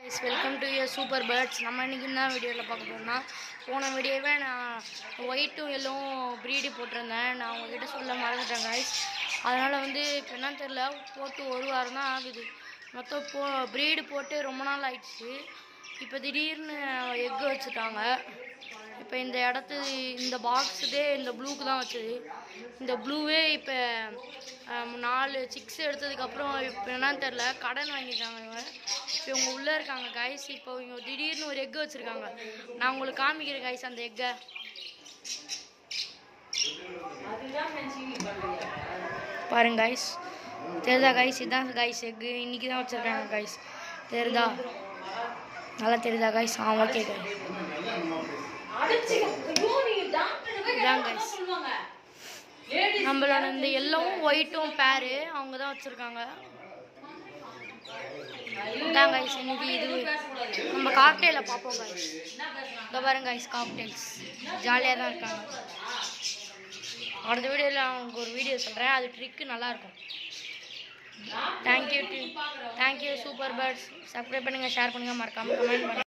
S welcome to your super birds நம்ம இன்னைக்கு என்ன வீடியோவில் பார்க்க போறோம்னா போன வீடியோவே நான் ஒயிட்டும் எல்லோவும் ப்ரீடு போட்டிருந்தேன் நான் உங்ககிட்ட சொல்ல மறந்துட்டேன் guys அதனால் வந்து இப்போ என்னன்னு தெரில போட்டு ஒரு வாரம் தான் ஆகுது மொத்தம் போ ப்ரீடு போட்டு ரொம்ப நாள் ஆயிடுச்சு இப்போ திடீர்னு எக்கு வச்சுட்டாங்க இப்போ இந்த இடத்து இந்த பாக்ஸுதே இந்த ப்ளூக்கு தான் வச்சது இந்த ப்ளூவே இப்போ நாலு சிக்ஸ் எடுத்ததுக்கப்புறம் இப்போ என்னன்னு தெரில கடன் வாங்கிட்டாங்க இவங்க இப்போ இவங்க உள்ளே இருக்காங்க கைஸ் இப்போ இவங்க திடீர்னு ஒரு எக்கு வச்சுருக்காங்க நான் உங்களுக்கு காமிக்கிறேன் கைஸ் அந்த எக்கை பாருங்க கைஸ் தெரியுதா கைஸ் இதான் கைஸ் எக்கு இன்னைக்கு தான் வச்சுருக்காங்க கைஸ் தெரியுதா நல்லா தெரியுதா கைஸ் ஆ ஓகே கைஸ் இதான் கைஸ் நம்மளோட இந்த எல்லோவும் ஒயிட்டும் பேரு அவங்க தான் வச்சுருக்காங்க இதான் கைஸ் இன்னைக்கு இது நம்ம காக்டெயில பார்ப்போம் கைஸ் இந்த பாருங்க கைஸ் காக்டெயில்ஸ் ஜாலியாக தான் இருக்காங்க அடுத்த வீடியோவில் அவங்களுக்கு ஒரு வீடியோ சொல்கிறேன் அது ட்ரிக்கு நல்லாயிருக்கும் thank you thank you super birds subscribe பண்ணுங்கள் ஷேர் பண்ணுங்கள் மறக்காமல் கமெண்ட் பண்ணுங்கள்